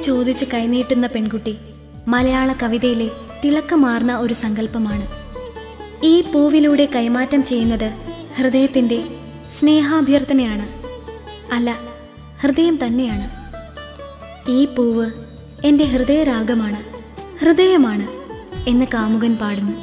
ചോദിച്ച് കൈനീട്ടുന്ന പെൺകുട്ടി മലയാള കവിതയിലെ തിളക്കമാർന്ന ഒരു സങ്കല്പമാണ് ഈ പൂവിലൂടെ കൈമാറ്റം ചെയ്യുന്നത് ഹൃദയത്തിൻ്റെ സ്നേഹാഭ്യർത്ഥനയാണ് അല്ല ഹൃദയം തന്നെയാണ് ഈ പൂവ് എൻ്റെ ഹൃദയരാഗമാണ് ഹൃദയമാണ് എന്ന് കാമുകൻ പാടുന്നു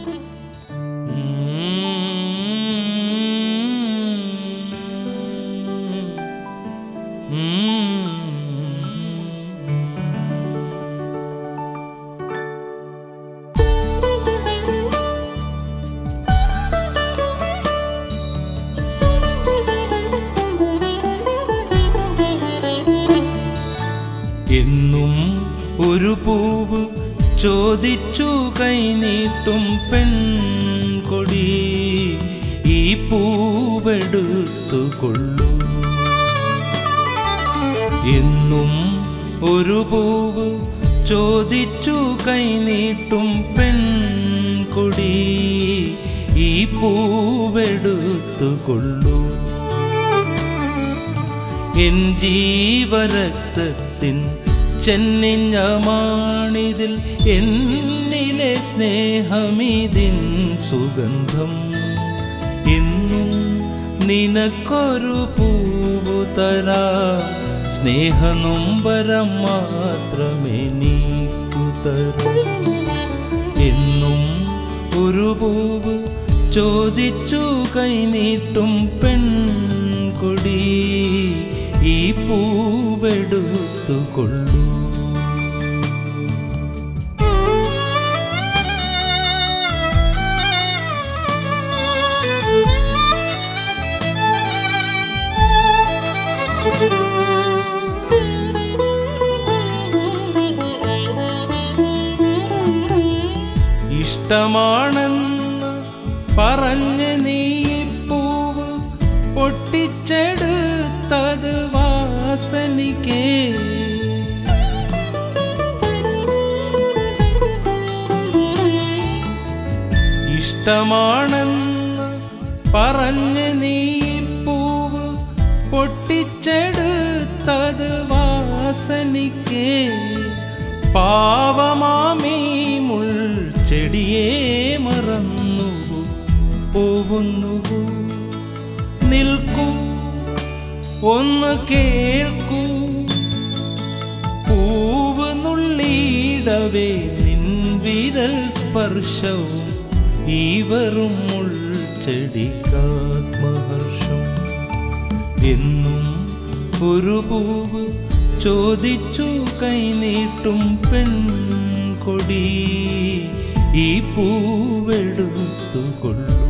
എന്നും ഒരു പൂവ് ചോദിച്ചു കൈനീട്ടും പെൺകൊടി ഈ പൂവെടുത്തു കൊള്ളൂ എന്നും ഒരു പൂവ് ചോദിച്ചു കൈനീട്ടും പെൺകൊടി ഈ പൂവെടുത്തു കൊള്ളൂ എൻ ജീവരക്തത്തിൻ ചെന്നിഞ്ഞമാണിതിൽ എന്നിലെ സ്നേഹമിതിൻ സുഗന്ധം ഇന്നും നിനക്കൊരു പൂവു തരാ സ്നേഹനൊമ്പരം മാത്രമേ നീക്കു തരൂ എന്നും ഒരു പൂവ് ചോദിച്ചു കൈനീട്ടും പെൺകൊടി ഈ പൂവെടുത്തു കൊള്ളൂ ഇഷ്ടമാണെന്ന് പറഞ്ഞ് നീ ഈ പൂവ് പൊട്ടിച്ചെടുത്തത് വാസനിക്കേ ഇഷ്ടമാണെന്ന് പറഞ്ഞ് നീ ഈ പൂവ് പൊട്ടിച്ചെടുത്തത് വാസനിക്കേ പാവമാമീ മുൾച്ചെടിയെ മറന്നു പോവുന്നു നിൽക്കൂ ഒന്ന് കേൾക്കൂ പൂവ് നുള്ളിയിടവേ നിൻ വിരൽ സ്പർശവും ഈ വെറും മുൾച്ചെടിക്കാത്മഹർഷം എന്നും ഒരു പൂവ് ചോദിച്ചു കൈനീട്ടും പെൺകൊടി ഈ പൂവെടുത്തു കൊള്ളൂ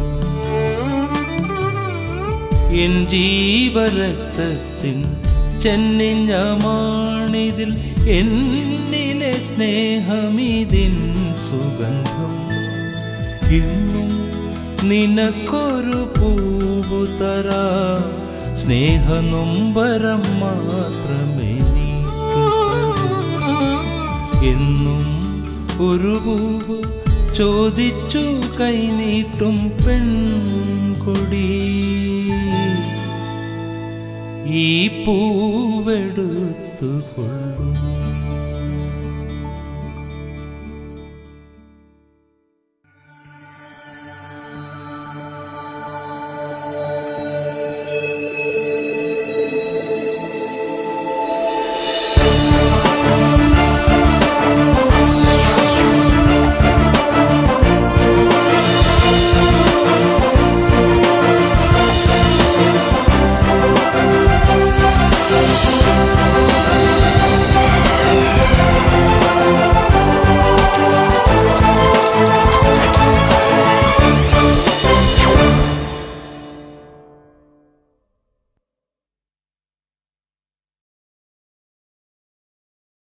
എൻ ജീവരക്തത്തിൻ ചെന്നിഞ്ഞമാണിതിൽ എന്നിലെ സ്നേഹമിതിൻ സുഗന്ധം ഇന്നും നിനക്കൊരു പൂവു തരാ സ്നേഹനൊമ്പരം മാത്രമേ നീക്കു തരൂ. എന്നും ഒരു പൂവ് ചോദിച്ചു കൈനീട്ടും പെൺകൊടി ഈ പൂവെടുത്തു കൊള്ളൂ